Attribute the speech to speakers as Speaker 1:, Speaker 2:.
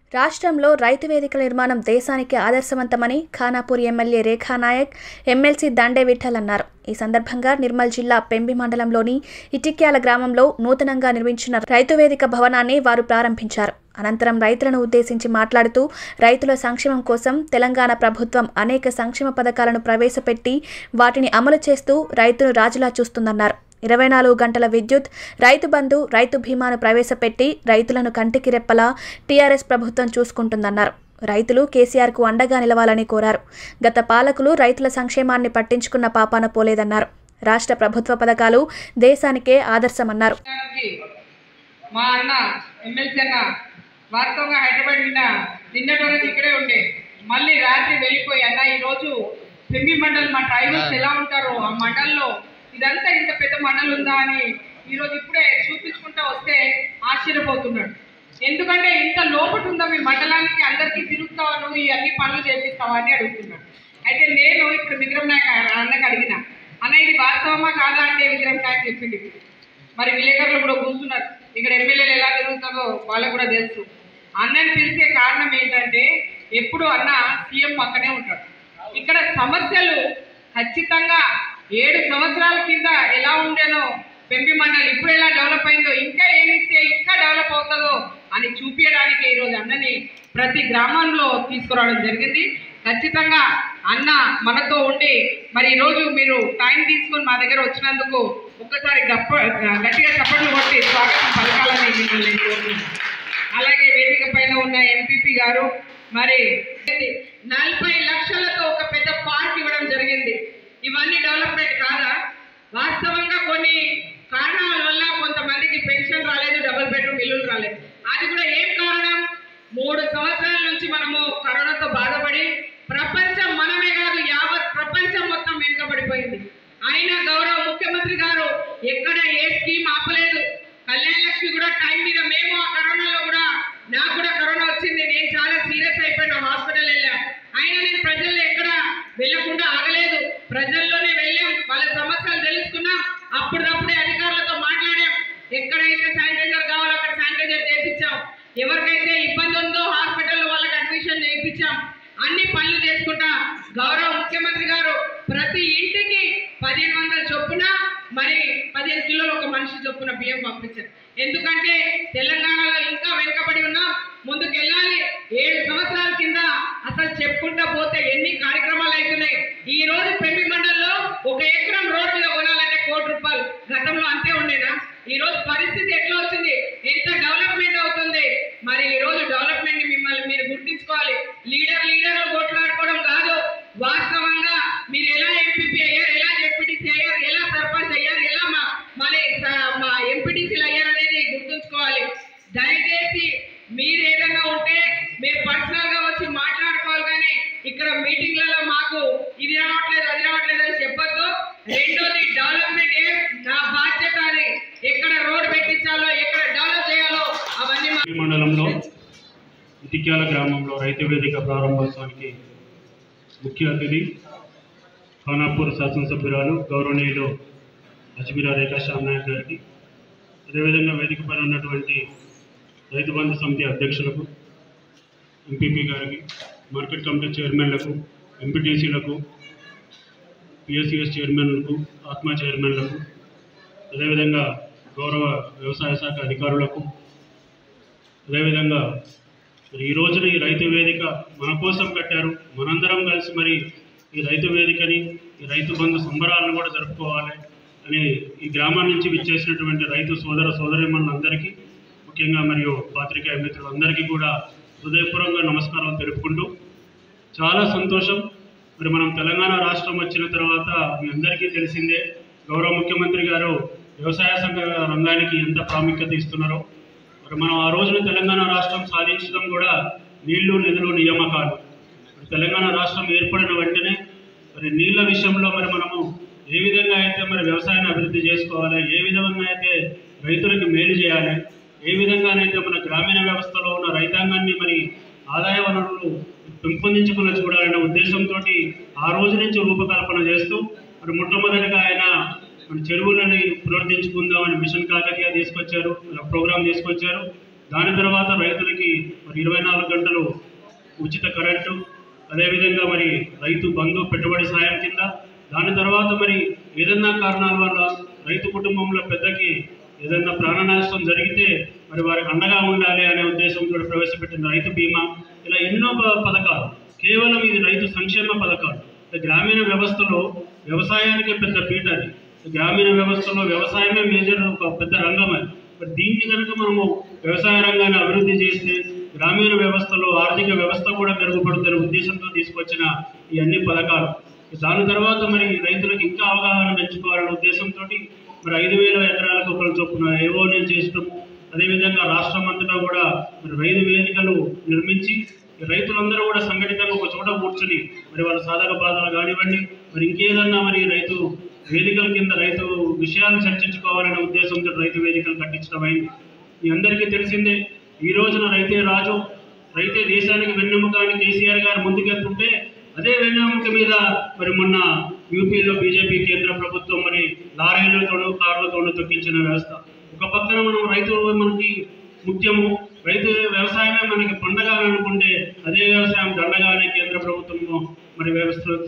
Speaker 1: రాష్ట్రంలో రైతు వేదికల నిర్మాణం దేశానికి ఆదర్శవంతమని ఖానాపూర్ ఎమ్మెల్యే రేఖా నాయక్ ఎమ్మెల్సీ దండే విఠల్ అన్నారు ఈ సందర్భంగా నిర్మల్ జిల్లా పెంబి మండలంలోని ఇటిక్యాల గ్రామంలో నూతనంగా నిర్మించిన రైతు వేదిక భవనాన్ని వారు ప్రారంభించారు అనంతరం రైతులను ఉద్దేశించి మాట్లాడుతూ రైతుల సంక్షేమం కోసం తెలంగాణ ప్రభుత్వం అనేక సంక్షేమ పథకాలను ప్రవేశపెట్టి వాటిని అమలు చేస్తూ రైతును రాజులా చూస్తుందన్నారు ఇరవై నాలుగు గంటల విద్యుత్ రైతు బంధు రైతు బీమాను ప్రవేశపెట్టి రైతులను కంటికి రెప్పలా టీఆర్ఎస్ ప్రభుత్వం చూసుకుంటుందన్నారు రైతులు కేసీఆర్కు అండగా నిలవాలని కోరారు గత పాలకులు రైతుల సంక్షేమాన్ని పట్టించుకున్న పాపాన పోలేదన్నారు రాష్ట్ర ప్రభుత్వ పథకాలు దేశానికే ఆదర్శమన్నారు
Speaker 2: గారికి మా అన్న ఎమ్మెల్సీ అన్న వాస్తవంగా హైదరాబాద్ నిన్న నిన్నటి వరకు ఇక్కడే ఉండే మళ్ళీ రాత్రి వెళ్ళిపోయి అన్న ఈరోజు పెంబి మండల్ మా ట్రైబల్స్ ఎలా ఉంటారో ఆ మండల్లో ఇదంతా ఇంత పెద్ద మండల్ ఉందా అని ఈరోజు ఇప్పుడే చూపించుకుంటా వస్తే ఆశ్చర్యపోతున్నాడు ఎందుకంటే ఇంత లోపట ఉందా మీ మండలానికి అందరికీ తిరుగుతావా నువ్వు ఈ అన్ని పనులు చేపిస్తావా అని అడుగుతున్నాడు అయితే నేను ఇప్పుడు విక్రమ్ నాయక్ అన్నకు అడిగిన అన్న ఇది వాస్తవమా కాదా అంటే విక్రమ్ నాయక్ చెప్పింది మరి విలేకరులు కూడా కూర్చున్నారు ఇక్కడ ఎమ్మెల్యేలు ఎలా జరుగుతుందో వాళ్ళకు కూడా తెలుసు అన్నని పిలిచే కారణం ఏంటంటే ఎప్పుడు అన్న సీఎం పక్కనే ఉంటాడు ఇక్కడ సమస్యలు ఖచ్చితంగా ఏడు సంవత్సరాల కింద ఎలా ఉండేనో పెంపి మండలి ఇప్పుడు ఎలా డెవలప్ అయిందో ఇంకా ఏమిస్తే ఇంకా డెవలప్ అవుతుందో అని చూపించడానికి ఈరోజు అన్నని ప్రతి గ్రామంలో తీసుకురావడం జరిగింది ఖచ్చితంగా అన్న మనతో ఉండి మరి ఈరోజు మీరు టైం తీసుకొని మా దగ్గర వచ్చినందుకు ఒక్కసారి గప్ప గట్టిగా చప్పట్లు కొట్టి స్వాగతం పలకాలని మిమ్మల్ని కోరుతున్నాను అలాగే వేదిక పైన ఉన్న ఎంపీపీ గారు మరి నలభై లక్షలతో ఒక పెద్ద పార్క్ ఇవ్వడం జరిగింది ఇవన్నీ డెవలప్మెంట్ కాదా వాస్తవంగా కొన్ని కారణాల వల్ల కొంతమందికి పెన్షన్ రాలేదు డబుల్ బెడ్రూమ్ ఇల్లులు రాలేదు అది కూడా ఏం కారణం మూడు సంవత్సరాల నుంచి మనము కరోనాతో బాధపడి ప్రపంచం మనమే కాదు యావత్ ప్రపంచం మొత్తం వెనుకబడిపోయింది అయినా గౌరవ ముఖ్యమంత్రి గారు ఎక్కడ ఏ స్కీమ్ ఆపలేదు కళ్యాణ లక్ష్మి కూడా టైం మీద మేము ఆ కరోనాలో కూడా నాకు కూడా కరోనా వచ్చింది నేను చాలా సీరియస్ అయిపోయినా హాస్పిటల్ వెళ్ళా అయినా నేను ప్రజల్లో ఎక్కడ వెళ్ళకుండా ఆగలేదు ప్రజల్లోనే వెళ్ళాం వాళ్ళ సమస్యలు తెలుసుకున్నాం అప్పుడప్పుడే అధికారులతో మాట్లాడాం ఎక్కడైతే శానిటైజర్ కావాలో అక్కడ శానిటైజర్ చేపించాం ఎవరికైతే ఇబ్బంది ఉందో హాస్పిటల్లో వాళ్ళకి అడ్మిషన్ చేయించాం అన్ని పనులు చేసుకుంటా గౌరవ ముఖ్యమంత్రి గారు ప్రతి ఇంటికి పదిహేను వందల చొప్పున మరి పదిహేను కిలోలు ఒక మనిషి చొప్పున బియ్యం పంపించారు ఎందుకంటే తెలంగాణలో ఇంకా వెనుకబడి ఉన్నాం ముందుకు వెళ్ళాలి ఏడు సంవత్సరాల కింద అసలు చెప్పుకుంటా పోతే ఎన్ని కార్యక్రమాలు అవుతున్నాయి ఈ రోజు పెళ్లి మండలంలో ఒక ఎకరం రోడ్ మీద కొనాలంటే కోటి రూపాయలు గతంలో అంతే ఉండేనా ఈ రోజు పరిస్థితి ఎట్లా వచ్చింది ఎంత డెవలప్మెంట్ అవుతుంది మరి ఈ రోజు డెవలప్మెంట్ ని మిమ్మల్ని మీరు గుర్తించుకోవాలి లీడర్ లీడర్లు కొట్లాడుకోవడం కాదు వాస్తవంగా మీరు ఎలా ఎంపీపీ అయ్యారు ఎలా జెడ్పీటీసీ అయ్యారు ఎలా సర్పంచ్ అయ్యారు ఎలా మా మరి స- మా ఎంపీటీసీలు అయ్యారు అనేది గుర్తుంచుకోవాలి దయచేసి మీరు ఏదైనా ఉంటే మీరు పర్సనల్ గా వచ్చి మాట్లాడుకోవాలి కానీ ఇక్కడ మీటింగ్లలో మాకు ఇది రావట్లేదు అది రావట్లేదు అని చెప్పొద్దు రెండోది డెవలప్మెంట్ ఏ నా బాధ్యత అది ఎక్కడ రోడ్ పెట్టించాలో ఎక్కడ డెవలప్ చేయాలో అవన్నీ మా-
Speaker 3: ఈ మండలంలో ఇటిక్యాల గ్రామంలో రైతు వేదిక ప్రారంభోత్సవానికి ముఖ్య అతిథి ఖానాపూర్ శాసనసభ్యురాలు గౌరవనీయులు అజ్మీరా రేఖా శ్యామ్ నాయక్ గారికి అదేవిధంగా వేదిక పైన ఉన్నటువంటి రైతు బంధు సమితి అధ్యక్షులకు ఎంపీపీ గారికి మార్కెట్ కమిటీ చైర్మన్లకు ఎంపీటీసీలకు పిఎస్సిఎస్ చైర్మన్లకు ఆత్మ చైర్మన్లకు అదేవిధంగా గౌరవ వ్యవసాయ శాఖ అధికారులకు అదేవిధంగా మరి ఈ రోజున ఈ రైతు వేదిక మన కోసం కట్టారు మనందరం కలిసి మరి ఈ రైతు వేదికని ఈ రైతు బంధు సంబరాలను కూడా జరుపుకోవాలి అని ఈ గ్రామం నుంచి విచ్చేసినటువంటి రైతు సోదర సోదరిమణులందరికీ ముఖ్యంగా మరియు పాత్రికేయ మిత్రులందరికీ కూడా హృదయపూర్వకంగా నమస్కారం తెలుపుకుంటూ చాలా సంతోషం మరి మనం తెలంగాణ రాష్ట్రం వచ్చిన తర్వాత మీ అందరికీ తెలిసిందే గౌరవ ముఖ్యమంత్రి గారు వ్యవసాయ సంఘ రంగానికి ఎంత ప్రాముఖ్యత ఇస్తున్నారో మరి మనం ఆ రోజున తెలంగాణ రాష్ట్రం సాధించడం కూడా నీళ్లు నిధులు నియామకాలు మరి తెలంగాణ రాష్ట్రం ఏర్పడిన వెంటనే మరి నీళ్ల విషయంలో మరి మనము ఏ విధంగా అయితే మరి వ్యవసాయాన్ని అభివృద్ధి చేసుకోవాలి ఏ విధంగా అయితే రైతులకు మేలు చేయాలి ఏ విధంగానైతే మన గ్రామీణ వ్యవస్థలో ఉన్న రైతాంగాన్ని మరి ఆదాయ వనరులు పెంపొందించుకుని చూడాలనే ఉద్దేశంతో ఆ రోజు నుంచి రూపకల్పన చేస్తూ మరి మొట్టమొదటిగా ఆయన మన చెరువులని పునరుద్ధరించుకుందాం అని మిషన్ కాకతీయ తీసుకొచ్చారు ప్రోగ్రాం తీసుకొచ్చారు దాని తర్వాత రైతులకి మరి ఇరవై నాలుగు గంటలు ఉచిత కరెంటు అదేవిధంగా మరి రైతు బంధు పెట్టుబడి సాయం కింద దాని తర్వాత మరి ఏదన్నా కారణాల వల్ల రైతు కుటుంబంలో పెద్దకి ఏదైనా ప్రాణ నష్టం జరిగితే మరి వారికి అండగా ఉండాలి అనే ఉద్దేశంతో ప్రవేశపెట్టిన రైతు బీమా ఇలా ఎన్నో ప- పథకాలు కేవలం ఇది రైతు సంక్షేమ పథకాలు అంటే గ్రామీణ వ్యవస్థలో వ్యవసాయానికి పెద్ద పీట అది గ్రామీణ వ్యవస్థలో వ్యవసాయమే మేజర్ ఒక పెద్ద రంగం అది మరి దీన్ని కనుక మనము వ్యవసాయ రంగాన్ని అభివృద్ధి చేస్తే గ్రామీణ వ్యవస్థలో ఆర్థిక వ్యవస్థ కూడా మెరుగుపడుతున్న ఉద్దేశంతో తీసుకొచ్చిన ఈ అన్ని పథకాలు దాని తర్వాత మరి రైతులకు ఇంకా అవగాహన పెంచుకోవాలనే ఉద్దేశంతో మరి ఐదు వేల ఎకరాలకు ఒకరు చొప్పున ఏవోనే చేసడం అదేవిధంగా రాష్ట్రం అంతటా కూడా మరి రైతు వేదికలు నిర్మించి ఈ రైతులందరూ కూడా సంఘటితంగా ఒక చోట కూర్చొని మరి వాళ్ళ సాధక బాధలు కానివ్వండి మరి ఇంకేదన్నా మరి రైతు వేదికల కింద రైతు విషయాలు చర్చించుకోవాలనే ఉద్దేశంతో రైతు వేదికలు కట్టించడం అయింది మీ అందరికీ తెలిసిందే ఈ రోజున రైతే రాజు రైతే దేశానికి వెన్నెముక అని కేసీఆర్ గారు ముందుకెళ్తుంటే అదే వెన్నెముక మీద మరి మొన్న యూపీలో బీజేపీ కేంద్ర ప్రభుత్వం మరి లారీలతోనూ కార్లతోనూ తొక్కించిన వ్యవస్థ ఒక పక్కన మనం రైతు మనకి ముఖ్యము రైతు వ్యవసాయమే మనకి పండగ అని అనుకుంటే అదే వ్యవసాయం దండగా అనే కేంద్ర ప్రభుత్వం మరి వ్యవస్థ